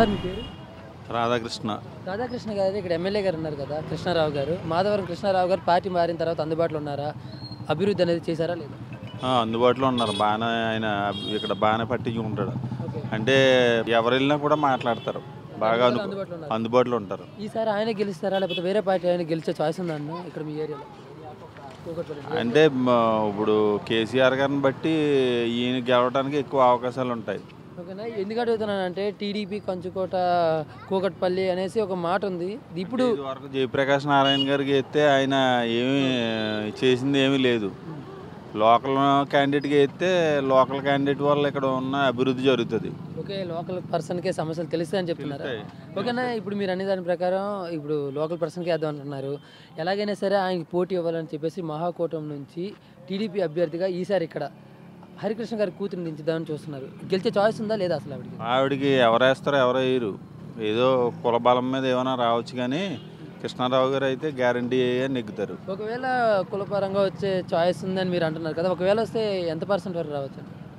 Sir మీ పేరు రాధాకృష్ణ రాధాకృష్ణ గారు ఇక్కడ ఎమ్మెల్యే గారు ఉన్నారు కదా కృష్ణారావు గారు మాధవరం కృష్ణారావు గారు పార్టీ మారిన తర్వాత అందుబాటులో ఉన్నారా అభివృద్ధి అనేది చేశారా లేదా ఆ, అందుబాటులో ఉన్నారు బాగానే ఆయన ఇక్కడ బాగానే పట్టించుకుంటాడు ఓకే అంటే ఎవరు వెళ్ళినా కూడా మాట్లాడతారు బాగా అను అందుబాటులో ఉన్నారు అందుబాటులో ఉంటారు ఈసారి ఆయన గెలుస్తారా లేకపోతే వేరే పార్టీ ఆయన గెలిచే చాయిస్ ఉందా అన్న ఇక్కడ మీ ఏరియాలో కూకట్పల్లి అంటే మ- ఇప్పుడు కేసీఆర్ గారిని బట్టి ఈయన గెలవడానికి ఎక్కువ అవకాశాలు ఉంటాయి ఓకేనా ఎందుకు అడుగుతున్నానంటే టీడీపీ కంచుకోట కూకట్పల్లి అనేసి ఒక మాట ఉంది ఇది ఇప్పుడు ఇది వరకు జయప్రకాష్ నారాయణ గారికి ఎత్తే ఆయన ఏమీ చేసింది ఏమీ లేదు లోకల్ క్యాండిడేట్కి ఎత్తే లోకల్ క్యాండిడేట్ వల్ల ఇక్కడ ఉన్న అభివృద్ధి జరుగుతుంది ఓకే లోకల్ పర్సన్కే సమస్యలు తెలుస్తాయని చెప్తున్నారు తెలుస్తాయి. ఓకేనా ఇప్పుడు మీరు అనే దాని ప్రకారం ఇప్పుడు లోకల్ పర్సన్కి వేద్దాం అంటున్నారు ఎలాగైనా సరే ఆయనకి పోటీ ఇవ్వాలని చెప్పేసి మహాకూటమి నుంచి టీడీపీ అభ్యర్థిగా ఈసారి ఇక్కడ హరికృష్ణ గారి కూతురు దించుదామని చూస్తున్నారు గెలిచే చాయిస్ ఉందా లేదా అసలు ఆవిడకి ఆవిడకి ఎవరు వేస్తారో ఎవరు వేయరు ఏదో కుల బలం మీద ఏమైనా రావచ్చు కానీ కృష్ణారావు గారు అయితే గ్యారంటీ నెగ్గుతారు ఒకవేళ కులపరంగా వచ్చే చాయిస్ ఉందని మీరు అంటున్నారు కదా ఒకవేళ వస్తే ఎంత పర్సెంట్ వరకు రావచ్చు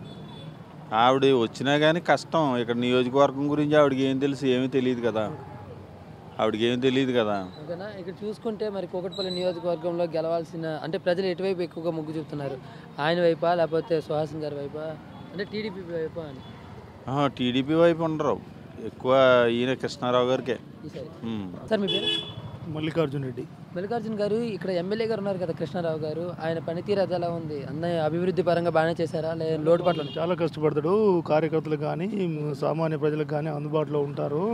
ఆవిడ వచ్చినా కానీ కష్టం ఇక్కడ నియోజకవర్గం గురించి ఆవిడకి ఏం తెలుసు ఏమీ తెలియదు కదా ఆవిడకి ఏమీ తెలియదు కదా ఓకేనా ఇక్కడ చూసుకుంటే మరి కూకట్పల్లి నియోజకవర్గంలో గెలవాల్సిన అంటే ప్రజలు ఎటువైపు ఎక్కువగా మొగ్గు చూపుతున్నారు ఆయన వైపా లేకపోతే సుహాసిన్ గారి వైపా అంటే టీడీపీ వైపా అని ఆహా, టీడీపీ వైపు ఉండరు ఎక్కువ ఈయన కృష్ణారావు గారికే ఈసారి ఉమ్. సార్ మీ పేరు మల్లికార్జున రెడ్డి మల్లికార్జున్ గారు ఇక్కడ ఎమ్మెల్యే గారు ఉన్నారు కదా కృష్ణారావు గారు ఆయన పనితీరు అది ఎలా ఉంది అన్న అభివృద్ధి పరంగా బాగానే చేశారా లేదా లోటుపాట్లు ఉన్నాయా? చాలా కష్టపడతాడు కార్యకర్తలకు కానీ సామాన్య ప్రజలకు కానీ అందుబాటులో ఉంటారు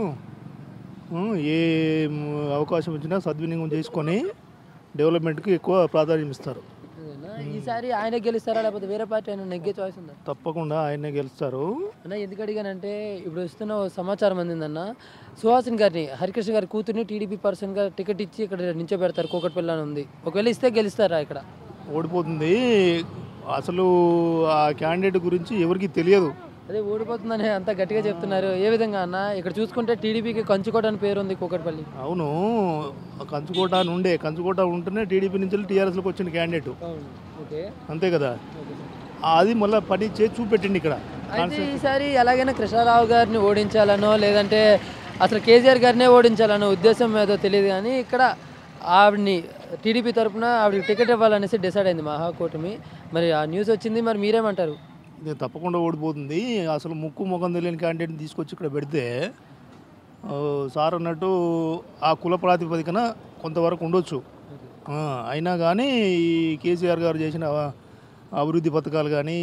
ఉం, ఏ మ్, అవకాశం వచ్చినా సద్వినియోగం చేసుకొని డెవలప్మెంట్కి ఎక్కువ ప్రాధాన్యం ఇస్తారు అదేనా? ఈసారి ఆయన గెలుస్తారా లేకపోతే వేరే పార్టీ ఆయన నెగ్గే చాయిస్ ఉందా తప్పకుండా ఆయనే గెలుస్తారు అన్న ఎందుకు అడిగానంటే ఇప్పుడు వస్తున్న ఓ సమాచారం అందిందన్న సుహాసిన్ గారిని హరికృష్ణ గారి కూతుర్ని టీడీపీ పర్సన్గా టికెట్ ఇచ్చి ఇక్కడ నించోబెడతారు కూకట్పల్లి అని ఉంది ఒకవేళ ఇస్తే గెలుస్తారా ఇక్కడ ఓడిపోతుంది అసలు ఆ క్యాండిడేట్ గురించి ఎవరికి తెలియదు అదే ఓడిపోతుందని అంత గట్టిగా చెప్తున్నారు ఏ విధంగా అన్న ఇక్కడ చూసుకుంటే టీడీపీకి కంచుకోట అని పేరు ఉంది కూకట్పల్లి అవును కంచుకోట అని ఉండే కంచుకోట ఉంటేనే టీడీపీ నుంచి టీఆర్ఎస్లోకి వచ్చిన క్యాండిడేట్ అవును ఓకే అంతే కదా ఓకే అది మళ్ళీ పని చేసి చూపెట్టిండి ఇక్కడ అయితే ఈసారి ఎలాగైనా కృష్ణారావు గారిని ఓడించాలనో లేదంటే అసలు కేసీఆర్ గారినే ఓడించాలనో ఉద్దేశం ఏదో తెలియదు కానీ ఇక్కడ ఆవిడని టీడీపీ తరపున ఆవిడకి టికెట్ ఇవ్వాలనేసి డిసైడ్ అయింది మహాకూటమి మరి ఆ న్యూస్ వచ్చింది మరి మీరేమంటారు ఇది తప్పకుండా ఓడిపోతుంది అసలు ముక్కు ముఖం తెలియని క్యాండిడేట్ని తీసుకొచ్చి ఇక్కడ పెడితే ఆ, సార్ అన్నట్టు ఆ కుల ప్రాతిపదికన కొంతవరకు ఉండొచ్చు ఆ, అయినా కానీ ఈ కేసీఆర్ గారు చేసిన అభివృద్ధి పథకాలు కానీ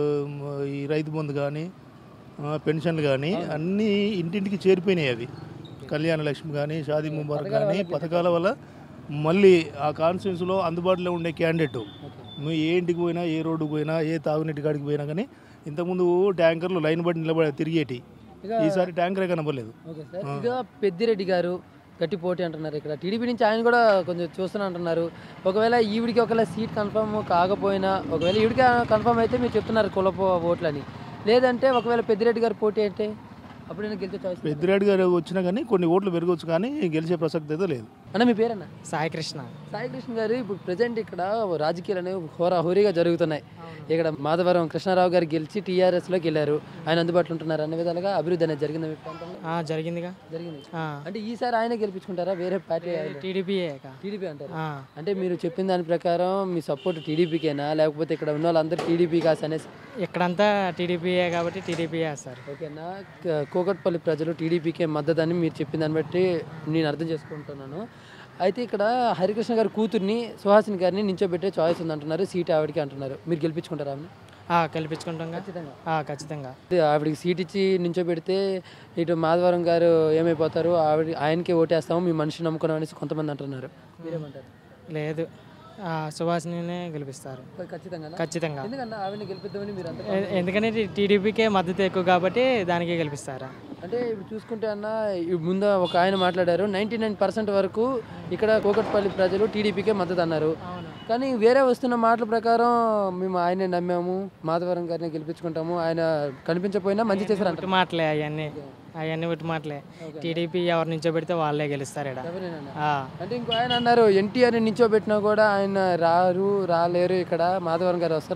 ఈ రైతు బంధు కానీ ఆ, పెన్షన్లు కానీ అన్నీ ఇంటింటికి చేరిపోయినాయి అవి కళ్యాణ లక్ష్మి కానీ షాదీ ముబారక్ కానీ పథకాల వల్ల మళ్ళీ ఆ కాన్స్టిట్యూన్సీలో అందుబాటులో ఉండే క్యాండిడేట్ నువ్వు ఏ ఇంటికి పోయినా ఏ రోడ్డుకి పోయినా ఏ తాగునీటి కాడికి పోయినా కానీ ఇంతకుముందు ట్యాంకర్లు లైన్ బట్టి నిలబడి తిరిగేటి ఇక ఈసారి ట్యాంకరే కనపడలేదు ఓకే సార్ ఇక పెద్దిరెడ్డి గారు గట్టి పోటీ అంటున్నారు ఇక్కడ టీడీపీ నుంచి ఆయన కూడా కొంచెం చూస్తున్నా అంటున్నారు ఒకవేళ ఈవిడికి ఒకవేళ సీట్ కన్ఫర్మ్ కాకపోయినా ఒకవేళ ఈవిడికి కన్ఫర్మ్ అయితే మీరు చెప్తున్నారు కులపు ఓట్లని లేదంటే ఒకవేళ పెద్దిరెడ్డి గారు పోటీ అంటే అప్పుడు నేను గెలిచే చాయిస్ పెద్దిరెడ్డి గారు వచ్చినా కానీ కొన్ని ఓట్లు పెరగవచ్చు కానీ గెలిచే ప్రసక్తి అయితే లేదు అన్న మీ పేరన్న సాయి కృష్ణ సాయి కృష్ణ గారు ఇప్పుడు ప్రజెంట్ ఇక్కడ రాజకీయాలు అనేవి హోరా హోరీగా జరుగుతున్నాయి ఇక్కడ మాధవరం కృష్ణారావు గారు గెలిచి టీఆర్ఎస్లోకి వెళ్ళారు ఆయన అందుబాటులో ఉంటున్నారు అన్ని విధాలుగా అభివృద్ధి అనేది జరిగింది మీ ప్రాంతంలో ఆ, జరిగిందిగా జరిగింది ఆ, అంటే ఈసారి ఆయన గెలిపించుకుంటారా వేరే పార్టీ టీడీపీయే కా. టీడీపీ అంటారు ఆ, అంటే అంటే మీరు చెప్పిన దాని ప్రకారం మీ సపోర్ట్ టీడీపీకేనా లేకపోతే ఇక్కడ ఉన్న వాళ్ళందరూ టీడీపీ కాసు అనేసి ఇక్కడంతా టీడీపీయే కాబట్టి టీడీపీయే సార్ ఓకేనా క- కూకట్పల్లి ప్రజలు టీడీపీకే మద్దతు అని మీరు చెప్పిన దాన్ని బట్టి నేను అర్థం చేసుకుంటున్నాను అయితే ఇక్కడ హరికృష్ణ గారి కూతుర్ని సుహాసిని గారిని నించోబెట్టే చాయిస్ ఉంది అంటున్నారు సీట్ ఆవిడకి అంటున్నారు మీరు గెలిపించుకుంటారా ఆమెను ఆ, కల్పించుకుంటాంగా ఖచ్చితంగా ఆ, ఖచ్చితంగా ఇది ఆవిడకి సీట్ ఇచ్చి నించోబెడితే ఇటు మాధవరం గారు ఏమైపోతారు ఆవిడ ఆయనకే ఓటేస్తాము మీ మనిషి నమ్ముకున్నాం అనేసి కొంతమంది అంటున్నారు మీరేమంటారు లేదు ఆ, సుభాష్నినే గెలిపిస్తారు ఖచ్చితంగా ఖచ్చితంగా ఎందుకంటే ఆవిడని గెలిపిద్దామని మీరు అంత ఎ- ఎందుకంటే టీ- టీడీపీకే మద్దతు ఎక్కువ కాబట్టి దానికే గెలిపిస్తారా అంటే ఇప్పుడు చూసుకుంటే అన్న ఈ ముందు ఒక ఆయన మాట్లాడారు నైంటీ నైన్ పర్సెంట్ వరకు ఇక్కడ కూకట్పల్లి ప్రజలు టీడీపీకే మద్దతు అన్నారు కానీ వేరే వస్తున్న మాటల ప్రకారం మేము ఆయనే నమ్మాము మాధవరం గారిని గెలిపించుకుంటాము ఆయన కనిపించకపోయినా మంచి చేశారు ఒట్టి మాటలే అవన్నీ అవన్నీ ఒట్టి మాటలే టీడీపీ ఎవరు నుంచో పెడితే వాళ్ళే గెలుస్తారు ఇక్కడ ఎవరేనన్నా? ఆ, అంటే ఇంకో ఆయన అన్నారు ఎన్టీఆర్ నించోబెట్టినా కూడా ఆయన రారు రాలేరు ఇక్కడ మాధవరం గారు వస్తారు అంటున్నారు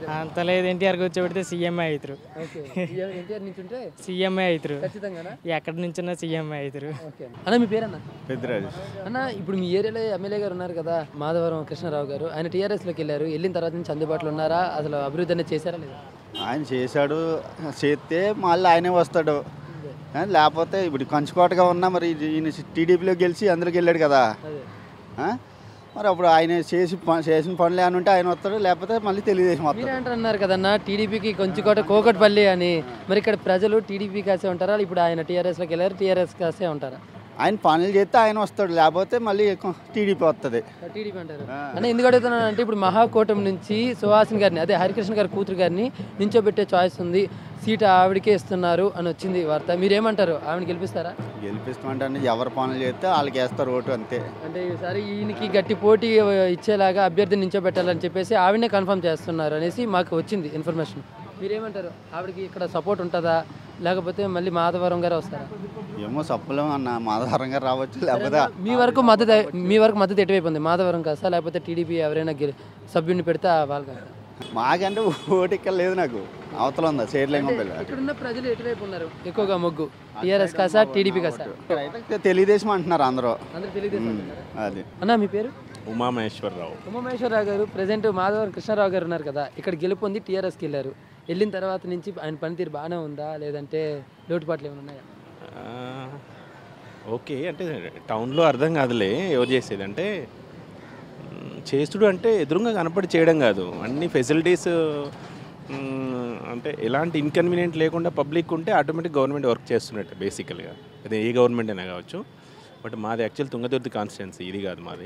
అంత లేదు ఎన్టీఆర్ కూర్చోబెడితే సీఎంఏ అవుతారు ఓకే ఎన్టీఆర్ నుంచి ఉంటే సీఎంఏ అవుతారు ఖచ్చితంగానా ఎక్కడి నుంచున్నా సీఎంఏ అవుతారు ఓకే అన్న మీ పేరన్న పెద్దరాజు అన్న ఇప్పుడు మీ ఏరియాలో ఎమ్మెల్యే గారు ఉన్నారు కదా మాధవరం కృష్ణారావు గారు ఆయన టీఆర్ఎస్లోకి వెళ్ళారు వెళ్ళిన తర్వాత నుంచి అందుబాటులో ఉన్నారా అసలు అభివృద్ధి అనేది చేశారా లేదా ఆయన చేశాడు చేస్తే మళ్ళీ ఆయనే వస్తాడు ఆ, లేకపోతే ఇప్పుడు కంచుకోటగా ఉన్నా మరి ఇది ఈయన టీడీపీలో గెలిచి అందులోకి వెళ్ళాడు కదా అదే ఆ? మరి అప్పుడు ఆయన చేసి ప- చేసిన పనులు ఏమైనా ఉంటే ఆయన వస్తాడు లేకపోతే మళ్ళీ తెలుగుదేశం వస్తాడు మీరే అంటున్నారు కదన్న టీడీపీకి కొంచెకోట కోకట్పల్లి అని మరి ఇక్కడ ప్రజలు టీడీపీ కాసే ఉంటారా ఇప్పుడు ఆయన టీఆర్ఎస్లోకి వెళ్ళారు టీఆర్ఎస్ కాసే ఉంటారా ఆయన పనులు చేస్తే ఆయన వస్తాడు లేకపోతే మళ్ళీ టీడీపీ వస్తుంది టీడీపీ అంటారు అన్న ఎందుకు అడుగుతున్నాను అంటే ఇప్పుడు మహాకూటమి నుంచి సుహాసిని గారిని అదే హరికృష్ణ గారి కూతురు గారిని నించోబెట్టే చాయిస్ ఉంది సీట్ ఆవిడకే ఇస్తున్నారు అని వచ్చింది వార్త మీరేమంటారు ఆవిడని గెలిపిస్తారా గెలిపిస్తామంటే ఎవరు పనులు చేస్తే వాళ్ళకి వేస్తారు ఓటు అంతే అంటే ఈసారి ఈయనకి గట్టి పోటీ ఇచ్చేలాగా అభ్యర్థిని నించోబెట్టాలని చెప్పేసి ఆవిడనే కన్ఫర్మ్ చేస్తున్నారు అనేసి మాకు వచ్చింది ఇన్ఫర్మేషన్ మీరేమంటారు ఆవిడకి ఇక్కడ సపోర్ట్ ఉంటుందా లేకపోతే మళ్ళీ మాధవరం గారు వస్తారా ఏమో చెప్పలేము అన్న మాధారంగా రావచ్చు లేకపోతే మీ వరకు మద్దతు మీ వరకు మద్దతు ఎటువైపు ఉంది మాధవరం కాసా లేకపోతే టీడీపీ ఎవరైనా గెలి- సభ్యుడిని పెడితే ఆ వాళ్ళు కాసా మాకంటే ఓటు ఇక్కడ లేదు నాకు అవతల ఉందా చేయలేము పిల్ల ఇక్కడున్న ప్రజలు ఎటువైపు ఉన్నారు ఎక్కువగా మొగ్గు టీఆర్ఎస్ కాసా టీడీపీ కాసా ఇక్కడైతే తెలుగుదేశం అంటున్నారు అందరూ అందరూ తెలుగుదేశం ఉమ్, అంటున్నారా? అది అన్న మీ పేరు ఉమామహేశ్వరరావు ఉమామేశ్వరరావు గారు ప్రజెంట్ మాధవరం కృష్ణారావు గారు ఉన్నారు కదా ఇక్కడ గెలుపొంది టీఆర్ఎస్కి వెళ్ళారు వెళ్ళిన తర్వాత నుంచి ఆయన పనితీరు బాగానే ఉందా లేదంటే లోటుపాట్లు ఏమైనా ఉన్నాయా ఆ, ఓకే అంటే టౌన్లో అర్థం కాదులే ఎవరు చేసేది అంటే మ్, చేసుడు అంటే ఎదురుగా కనపడి చేయడం కాదు అన్ని ఫెసిలిటీస్ మ్, అంటే ఎలాంటి ఇన్కన్వీనియంట్ లేకుండా పబ్లిక్ ఉంటే ఆటోమేటిక్ గవర్నమెంట్ వర్క్ చేస్తున్నట్టు బేసికల్గా అది ఏ గవర్నమెంట్ అయినా కావచ్చు బట్ మాది యాక్చువల్ తుంగతుర్తి కాన్స్టిట్యున్సీ ఇది కాదు మాది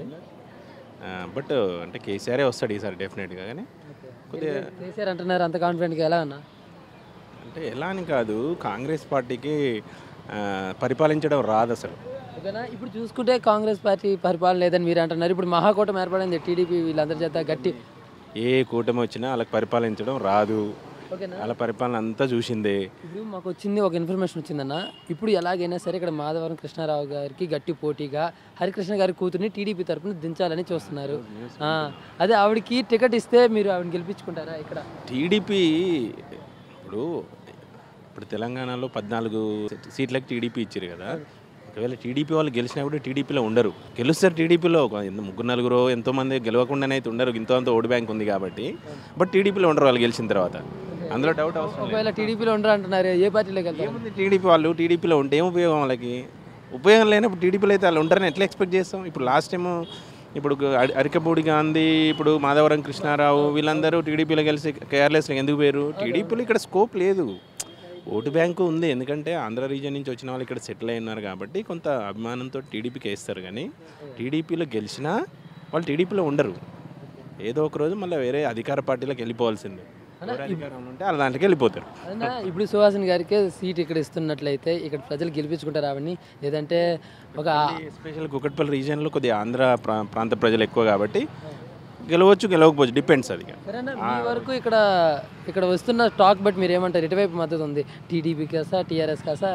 బట్ అంటే కేసీఆరే వస్తాడు ఈసారి డెఫినెట్గా కానీ కొద్దిగా కేసీఆర్ అంటున్నారు అంత కాన్ఫిడెంట్గా ఎలా అన్న అంటే ఎలా అని కాదు కాంగ్రెస్ పార్టీకి ఆ, పరిపాలించడం రాదు అసలు ఓకేనా ఇప్పుడు చూసుకుంటే కాంగ్రెస్ పార్టీ పరిపాలన లేదని మీరు అంటున్నారు ఇప్పుడు మహాకూటమి ఏర్పడింది టీడీపీ వీళ్ళందరి చేత గట్టి ఏ కూటమి వచ్చినా వాళ్ళకి పరిపాలించడం రాదు ఓకేనా వాళ్ళ పరిపాలన అంతా చూసిందే ఇప్పుడు మాకు వచ్చింది ఒక ఇన్ఫర్మేషన్ వచ్చిందన్న ఇప్పుడు ఎలాగైనా సరే ఇక్కడ మాధవరం కృష్ణారావు గారికి గట్టి పోటీగా హరికృష్ణ గారి కూతుర్ని టీడీపీ తరపున దించాలని చూస్తున్నారు ఆ, అదే ఆవిడకి టికెట్ ఇస్తే మీరు ఆవిడని గెలిపించుకుంటారా ఇక్కడ టీడీపీ ఇప్పుడు ఇప్పుడు తెలంగాణలో పద్నాలుగు సీట్లకు టీడీపీ ఇచ్చారు కదా ఒకవేళ టీడీపీ వాళ్ళు గెలిచినా కూడా టీడీపీలో ఉండరు గెలుస్తారు టీడీపీలో ఒక ఎంత ముగ్గురు నలుగురు ఎంతో మంది గెలవకుండానే అయితే ఉండరు ఇంతో అంత ఓటు బ్యాంక్ ఉంది కాబట్టి బట్ టీడీపీలో ఉండరు వాళ్ళు గెలిచిన తర్వాత అందులో డౌట్ అవసరం లేదు ఒకవేళ టీడీపీలో ఉండరు అంటున్నారు ఏ పార్టీలోకి వెళ్తారు ఏముంది టీడీపీ వాళ్ళు టీడీపీలో ఉంటే ఏం ఉపయోగం వాళ్ళకి ఉపయోగం లేనప్పుడు టీడీపీలో అయితే వాళ్ళు ఉంటారని ఎట్లా ఎక్స్పెక్ట్ చేస్తాం ఇప్పుడు లాస్ట్ టైం ఇప్పుడు అరి- అరికపూడి గాంధీ ఇప్పుడు మాధవరం కృష్ణారావు వీళ్ళందరూ టీడీపీలో కలిసి కేఆర్ఎస్లో ఎందుకు పోయారు టీడీపీలో ఇక్కడ స్కోప్ లేదు ఓటు బ్యాంకు ఉంది ఎందుకంటే ఆంధ్ర రీజన్ నుంచి వచ్చిన వాళ్ళు ఇక్కడ సెటిల్ అయి ఉన్నారు కాబట్టి కొంత అభిమానంతో టీడీపీకి వేస్తారు కానీ టీడీపీలో గెలిచినా వాళ్ళు టీడీపీలో ఉండరు ఏదో ఒక రోజు మళ్ళీ వేరే అధికార పార్టీలోకి వెళ్ళిపోవాల్సిందే ఎవరు అధికారంలో ఉంటే వాళ్ళ దాంట్లోకి వెళ్ళిపోతారు అన్నా ఇప్పుడు సుహాసిని గారికి సీట్ ఇక్కడ ఇస్తున్నట్లయితే ఇక్కడ ప్రజలు గెలిపించుకుంటారు ఆవిడని లేదంటే ఒక ఎస్పెషల్ కుకట్పల్లి రీజియన్లో కొద్దిగా ఆంధ్ర ప్రా ప్రాంత ప్రజలు ఎక్కువ కాబట్టి గెలవచ్చు గెలవకపోవచ్చు డిపెండ్స్ అది సరేనా మీ వరకు ఇక్కడ ఇక్కడ వస్తున్న టాక్ బట్ మీరు ఏమంటారు ఇటువైపు మద్దతు ఉంది టీడీపీ కాసా టీఆర్ఎస్ కాసా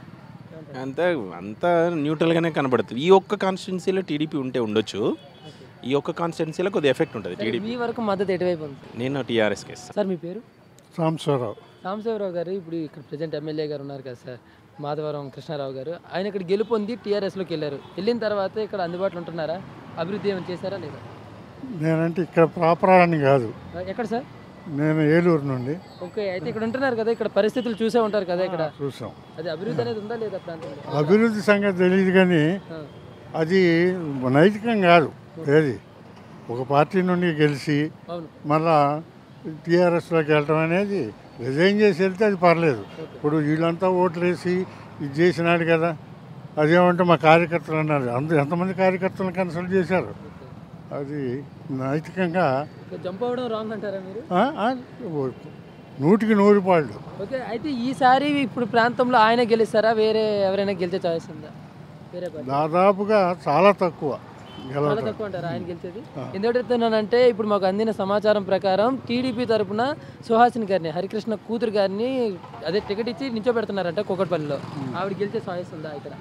అంత అంత న్యూట్రల్గానే కనబడుతుంది ఈ ఒక్క కాన్స్టిట్యున్సీలో టీడీపీ ఉంటే ఉండొచ్చు ఈ ఒక్క కాన్స్టిట్యున్సీలో కొద్దిగా ఎఫెక్ట్ ఉంటుంది టీడీపీ మీ వరకు మద్దతు ఎటువైపు ఉంది నేను టీఆర్ఎస్కి ఇస్తాను సార్ మీ పేరు సాంబశివరావు సాంబశివరావు గారు ఇప్పుడు ఇక్కడ ప్రజెంట్ ఎమ్మెల్యే గారు ఉన్నారు కదా సార్ మాధవరం కృష్ణారావు గారు ఆయన ఇక్కడ గెలుపొంది టీఆర్ఎస్లోకి వెళ్ళారు వెళ్ళిన తర్వాత ఇక్కడ అందుబాటులో ఉంటున్నారా అభివృద్ధి ఏమైనా చేశారా లేదా నేనంటే ఇక్కడ ప్రాపర్ అని కాదు ఎక్కడ సార్ నేను ఏలూరు నుండి ఓకే అయితే ఇక్కడ ఉంటున్నారు కదా ఇక్కడ పరిస్థితులు చూసే ఉంటారు కదా ఇక్కడ చూసాం అది అభివృద్ధి అనేది ఉందా లేదా ప్రాంతంలో అభివృద్ధి సంగతి తెలియదు కానీ ఆ. అది నైతికం కాదు ఏది ఒక పార్టీ నుండి గెలిచి అవును మళ్ళా టీఆర్ఎస్లోకి వెళ్ళటం అనేది రిజైన్ చేసి వెళ్తే అది పర్లేదు ఇప్పుడు వీళ్ళంతా ఓట్లు వేసి ఇది చేసినాడు కదా అదేమంటే మా కార్యకర్తలు అన్నారు అందరూ ఎంతమంది కార్యకర్తలను కన్సల్ట్ చేశారు అది నైతికంగా జంప్ అవ్వడం రాంగ్ అంటారా మీరు ఆ, ఆ, నూటికి నూరు పాళ్ళు ఓకే అయితే ఈసారి ఇప్పుడు ప్రాంతంలో ఆయన గెలుస్తారా వేరే ఎవరైనా గెలిచే ఛాయిస్ ఉందా వేరే పార్టీ దాదాపుగా చాలా తక్కువ చాలా గెలవటం తక్కువ అంటారా ఆయన గెలిచేది ఎందుకంటే చెప్తున్నానంటే ఇప్పుడు మాకు అందిన సమాచారం ప్రకారం టీడీపీ తరపున సుహాసిని గారిని హరికృష్ణ కూతురు గారిని అదే టికెట్ ఇచ్చి నించోబెడుతున్నారంట కుకట్పల్లిలో ఆవిడ గెలిచే ఛాయిస్ ఉందా ఇక్కడ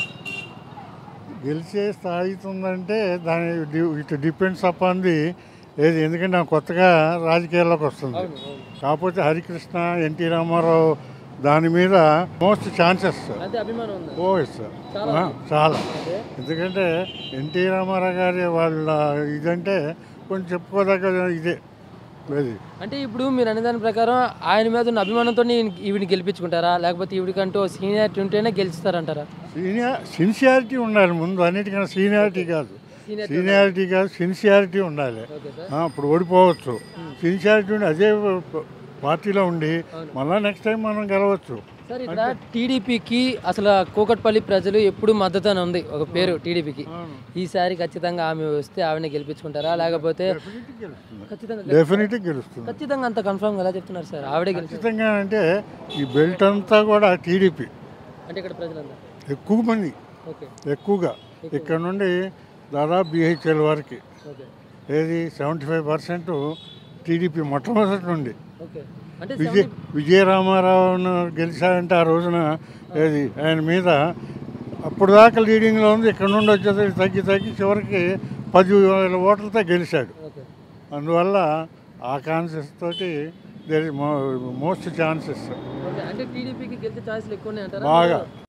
గెలిచే స్థాయి ఉందంటే దాని డి- ఇట్ డిపెండ్స్ అపాన్ ది ఏది ఎందుకంటే నాకు కొత్తగా రాజకీయాల్లోకి వస్తుంది అవును అవును కాకపోతే హరికృష్ణ ఎన్టీ రామారావు దాని మీద మోస్ట్ ఛాన్సెస్ అంటే అభిమానం ఉందా ఓ సార్ చాలా చాలా అదే ఎందుకంటే ఎన్టీ రామారావు గారి వాళ్ళ ఇదంటే కొంచెం చెప్పుకోదగ్గ ఇదే అది అంటే ఇప్పుడు మీరు అనే దాని ప్రకారం ఆయన మీద ఉన్న అభిమానంతో ఈవిని గెలిపించుకుంటారా లేకపోతే ఈవిడికంటూ సీనియారిటీ ఉంటేనే గెలుస్తారంటారా సీనియర్ సిన్సియారిటీ ఉండాలి ముందు అన్నిటికన్నా సీనియారిటీ కాదు సీనియారిటీ కాదు సిన్సియారిటీ ఉండాలి ఓకే సార్ ఆ, ఇప్పుడు ఓడిపోవచ్చు సిన్సియారిటీ ఉండి అదే ప- పార్టీలో ఉండి మళ్ళీ నెక్స్ట్ టైం మనం గెలవచ్చు సార్ ఇక్కడ టీడీపీకి అసలు కూకట్పల్లి ప్రజలు ఎప్పుడు మద్దతు అని ఉంది ఒక పేరు టీడీపీకి ఈసారి ఖచ్చితంగా ఆమె వస్తే ఆవిడని గెలిపించుకుంటారా లేకపోతే ఖచ్చితంగా గెలుస్తారా? డెఫినెట్గా గెలుస్తుంది ఖచ్చితంగా అంత కన్ఫర్మ్ ఎలా చెప్తున్నారు సార్ ఆవిడే గెలిచి ఖచ్చితంగా అంటే ఈ బెల్ట్ అంతా కూడా టీడీపీ అంటే ఇక్కడ ప్రజలంతా ఎక్కువ మంది ఓకే ఎక్కువగా ఇక్కడ నుండి దాదాపు బిహెచ్ఎల్ వరకు ఓకే ఏది సెవెంటీ ఫైవ్ పర్సెంట్ టీడీపీ మొట్టమొదటి నుండి ఓకే అంటే విజయ విజయరామారావును గెలిచాడంటే ఆ రోజున ఏది ఆయన మీద అప్పుడు దాకా లీడింగ్లో ఉంది ఇక్కడ నుండి వచ్చేసరికి తగ్గి తగ్గి చివరికి పది వేల ఓట్లతో గెలిచాడు ఓకే అందువల్ల ఆ కాన్సెస్ తోటి there is most chances okay అంటే టీడీపీకి గెలిచే ఛాన్సులు ఎక్కువ అంటారా బాగా